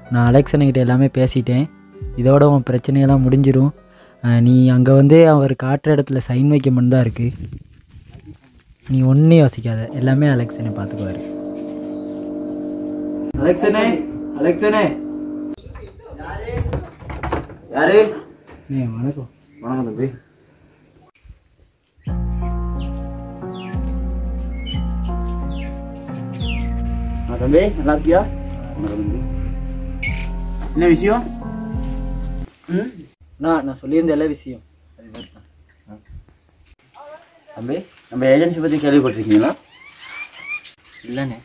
நான் அலெக்சனுக்கிட்ட எல்லாமே பேசிட்டேன் இதோட உன் பிரச்சனையெல்லாம் முடிஞ்சிரும் அஹ் நீ அங்கே வந்து அவர் காட்டுற இடத்துல சைன் வைக்க மட்டும் தான் இருக்குது நீ ஒன்றும் யோசிக்காத எல்லாமே அலெக்சனை பார்த்துக்குவாரு அலெக்சனே அலெக்சனே யாரு ஏ வணக்கம் வணக்கம் தம்பி ஆ, தம்பி நல்லா இருக்கியா வணக்கம் தம்பி என்ன விஷயம் ம் நான் நான் சொல்லியிருந்த எல்லா விஷயம் அது மாதிரி தான் தம்பி நம்ம ஏஜென்சி பற்றி கேள்விப்பட்டிருக்கீங்களா இல்லைண்ணே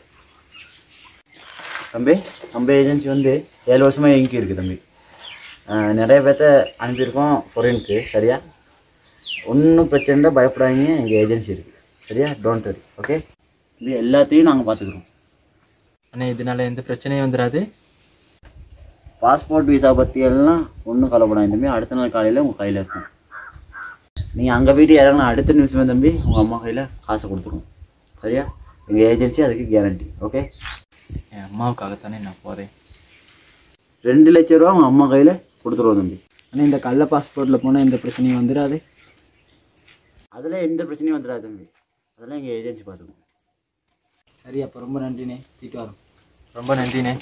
தம்பி நம்ம ஏஜென்சி வந்து ஏழு வருஷமாக இயங்கி இருக்கு தம்பி ஆஹ் நிறைய பேர்த்த அனுப்பியிருக்கோம் ஃபாரினுக்கு சரியா ஒன்றும் பிரச்சனை இல்லை பயப்படாதீங்க எங்கள் ஏஜென்சி இருக்குது சரியா டோன்ட் வரி ஓகே இது எல்லாத்தையும் நாங்கள் பார்த்துக்குறோம் அண்ணே இதனால எந்த பிரச்சனையும் வந்துடாது பாஸ்போர்ட் விசா பற்றி எல்லாம் ஒன்றும் கவலைப்படாதீங்க தம்பி அடுத்த நாள் காலையில் உங்கள் கையில் இருக்கும் நீங்கள் அங்கே போயிட்டு இறங்கின அடுத்த நிமிஷமே தம்பி உங்கள் அம்மா கையில் காசை கொடுத்துருவோம் சரியா எங்கள் ஏஜென்சி அதுக்கு கேரண்டி ஓகே என் அம்மாவுக்காகத்தானே நான் போகிறேன் ரெண்டு லட்ச ரூபா உங்கள் அம்மா கையில் கொடுத்துருவோம் தம்பி ஆனால் இந்த கள்ள பாஸ்போர்ட்டில் போனால் எந்த பிரச்சனையும் வந்துடாது அதில் எந்த பிரச்சனையும் வந்துடாது தம்பி அதெல்லாம் எங்கள் ஏஜென்சி பார்த்துக்கோங்க சரி அப்போ ரொம்ப நன்றிண்ணே தீட்டு வரோம் ரொம்ப நன்றிண்ணே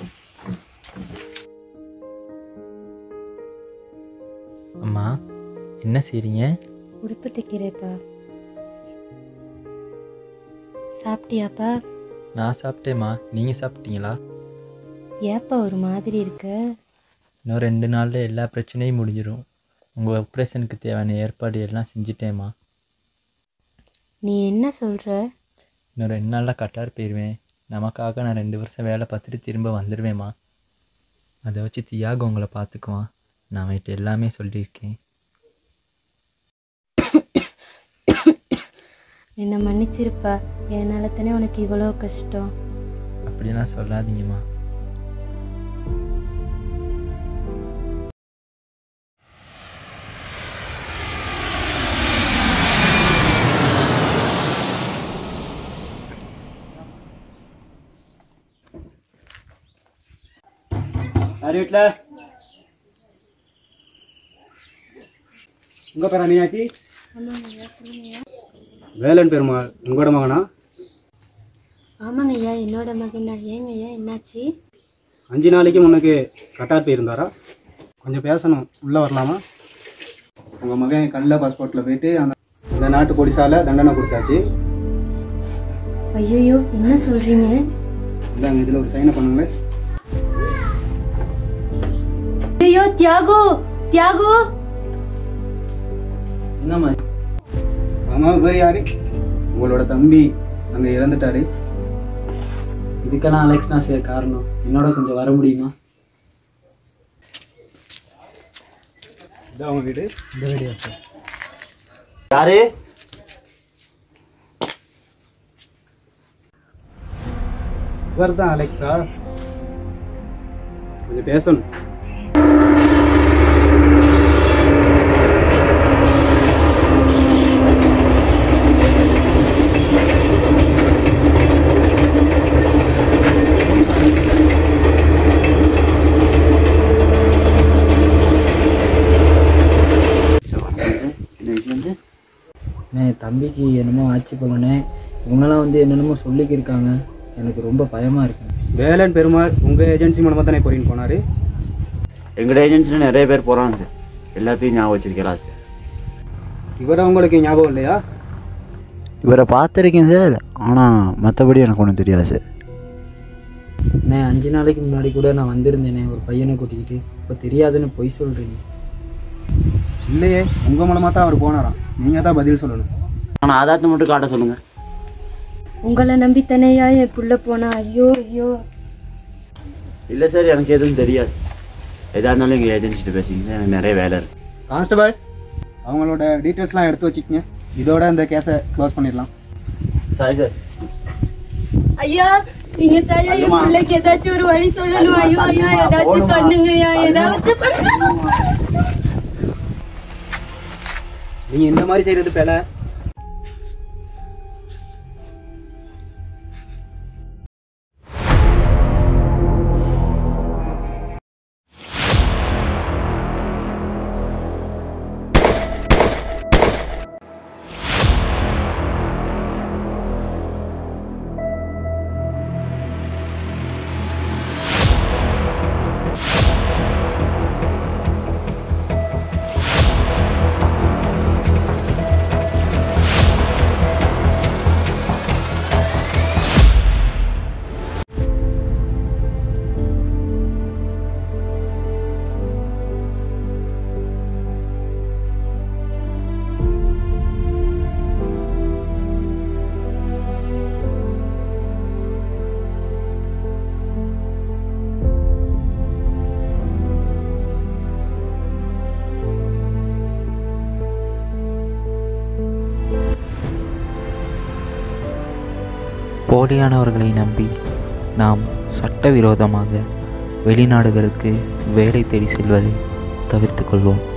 அம்மா என்ன செய்றீங்க உடுப்பு தைக்கிறேப்பா சாப்பிட்டியாப்பா நான் சாப்பிட்டேம்மா நீங்கள் சாப்பிட்டீங்களா ஏப்பா ஒரு மாதிரி இருக்க இன்னும் ரெண்டு நாளில் எல்லா பிரச்சனையும் முடிஞ்சிடும் உங்கள் ஆப்ரேஷனுக்கு தேவையான ஏற்பாடு எல்லாம் செஞ்சிட்டேம்மா நீ என்ன சொல்ற இன்னும் ரெண்டு நாளில் கட்டார் போயிடுவேன் நமக்காக நான் ரெண்டு வருஷம் வேலை பார்த்துட்டு திரும்ப வந்துடுவேம்மா அதை வச்சு தியாக உங்களை பார்த்துக்குவான் நான் அவன்கிட்ட எல்லாமே சொல்லியிருக்கேன் என்னை மன்னிச்சிருப்பா என்னால தானே உனக்கு இவ்வளோ கஷ்டம் அப்படிலாம் சொல்லாதீங்கம்மா யார் வீட்டில் உங்கள் பேரா மீனாட்சி வேலன் பெருமாள் உங்களோட மகனா ஆமாங்க ஐயா என்னோட மகன் தான் ஏங்க ஐயா என்னாச்சு அஞ்சு நாளைக்கு முன்னுக்கு கட்டார் போயிருந்தாரா கொஞ்சம் பேசணும் உள்ளே வரலாமா உங்கள் மகன் கல்ல பாஸ்போர்ட்டில் போயிட்டு அந்த இந்த நாட்டு போலீஸால் தண்டனை கொடுத்தாச்சு ஐயோ என்ன சொல்றீங்க இல்லை அங்கே இதில் ஒரு சைனை பண்ணுங்களேன் ஐயோ தியாகு தியாகு என்னம்மா ஆமாம் வேறு யாரு உங்களோட தம்பி அங்கே இறந்துட்டாரு இதுக்கெல்லாம் அலெக்ஸ் தான் சார் காரணம் என்னோட கொஞ்சம் வர முடியுமா இதான் அவங்க வீடு இந்த வீடியோ சார் யாரு இவர் தான் அலெக்ஸா கொஞ்சம் பேசணும் இந்த விஷயம் வந்து அண்ணே தம்பிக்கு என்னமோ ஆச்சு போகணே இவங்கெல்லாம் வந்து என்னென்னமோ சொல்லிக்கிருக்காங்க எனக்கு ரொம்ப பயமாக இருக்கு வேலன் பெருமாள் உங்கள் ஏஜென்சி மூலமாக தானே போறீன்னு போனார் எங்களோட ஏஜென்சியில் நிறைய பேர் போகிறாங்க சார் எல்லாத்தையும் ஞாபகம் வச்சிருக்கலாம் சார் இவரை உங்களுக்கு ஞாபகம் இல்லையா இவரை பார்த்துருக்கேன் சார் ஆனால் மற்றபடி எனக்கு ஒன்றும் தெரியாது சார் அண்ணே அஞ்சு நாளைக்கு முன்னாடி கூட நான் வந்திருந்தேனே ஒரு பையனை கூட்டிக்கிட்டு இப்போ தெரியாதுன்னு பொய் சொல்கிறீங்க இல்லையே உங்கள் மூலமாக தான் அவர் போனாராம் நீங்கள் தான் பதில் சொல்லணும் ஆனால் ஆதாரத்தை மட்டும் காட்ட சொல்லுங்கள் உங்களை நம்பித்தானேயா என் புள்ள போனா ஐயோ ஐயோ இல்லை சார் எனக்கு எதுவும் தெரியாது எதாக இருந்தாலும் எங்கள் ஏஜென்சிட்ட பேசிங்க எனக்கு நிறைய வேலை இருக்குது கான்ஸ்டபிள் அவங்களோட டீட்டெயில்ஸ்லாம் எடுத்து வச்சுக்கங்க இதோட இந்த கேஸை க்ளோஸ் பண்ணிடலாம் சாரி சார் ஐயா நீங்க தாயா என் பிள்ளைக்கு ஏதாச்சும் ஒரு வழி சொல்லணும் ஐயோ ஐயா ஏதாச்சும் பண்ணுங்கய்யா ஏதாச்சும் பண்ணுங்க நீங்கள் இந்த மாதிரி செய்கிறது பேல போலியானவர்களை நம்பி நாம் சட்டவிரோதமாக வெளிநாடுகளுக்கு வேலை தேடி செல்வதை தவிர்த்து கொள்வோம்